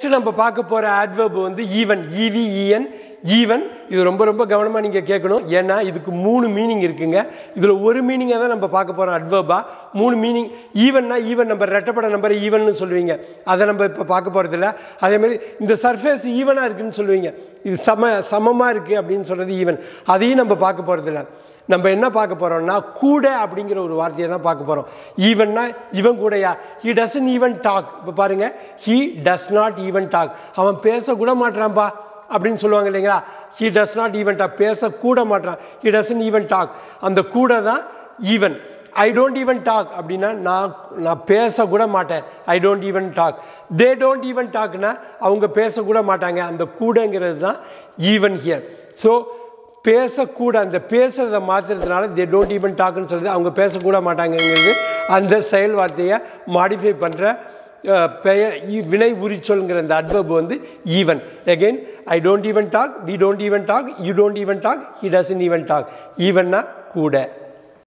next நம்ம பார்க்க போகிற adverb வந்து ஈவன் இவிஇஎன் ஈவன் இது ரொம்ப ரொம்ப கவனமாக நீங்கள் கேட்கணும் ஏன்னா இதுக்கு மூணு மீனிங் இருக்குங்க இதில் ஒரு மீனிங்கை தான் நம்ம பார்க்க போகிறோம் அட்வர்பா மூணு மீனிங் ஈவன்னா ஈவன் நம்பர் ரெட்டப்பட நம்பர் ஈவன்னு சொல்லுவீங்க அதை நம்ம இப்போ பார்க்க போகிறதில்ல அதேமாதிரி இந்த சர்ஃபேஸ் ஈவனாக இருக்குன்னு சொல்லுவீங்க இது சம சமமாக இருக்குது அப்படின்னு சொல்கிறது ஈவன் அதையும் நம்ம பார்க்க போகிறதில்ல நம்ம என்ன பார்க்க போகிறோம்னா கூட அப்படிங்கிற ஒரு வார்த்தையை தான் பார்க்க போகிறோம் ஈவன்னா இவன் கூடயா ஹி டசன் ஈவன் டாக் இப்போ பாருங்கள் he does not even talk அவன் பேசக்கூட மாட்றான்பா அப்படின்னு சொல்லுவாங்க இல்லைங்களா he does not even talk பேசக்கூட மாட்டான் ஹி டசன் ஈவன் டாக் அந்த கூட தான் even I don't even talk அப்படின்னா நான் நான் பேசக்கூட மாட்டேன் I don't even talk they don't even டாக்னா அவங்க பேசக்கூட மாட்டாங்க அந்த கூடங்கிறது தான் ஈவன் ஹியர் ஸோ பேசக்கூட அந்த பேசுறதை மாற்றுறதுனால தே டோன்ட் ஈவன் டாக்னு சொல்லுது அவங்க பேசக்கூட மாட்டாங்கங்கிறது அந்த செயல் வார்த்தையை மாடிஃபை பண்ணுற பெயர் இ- வினை உரிச்சொல்ங்கிற அந்த அட்வர்ப் வந்து even again I don't even talk we don't even talk you don't even talk he doesn't even talk ஈவன்னா கூட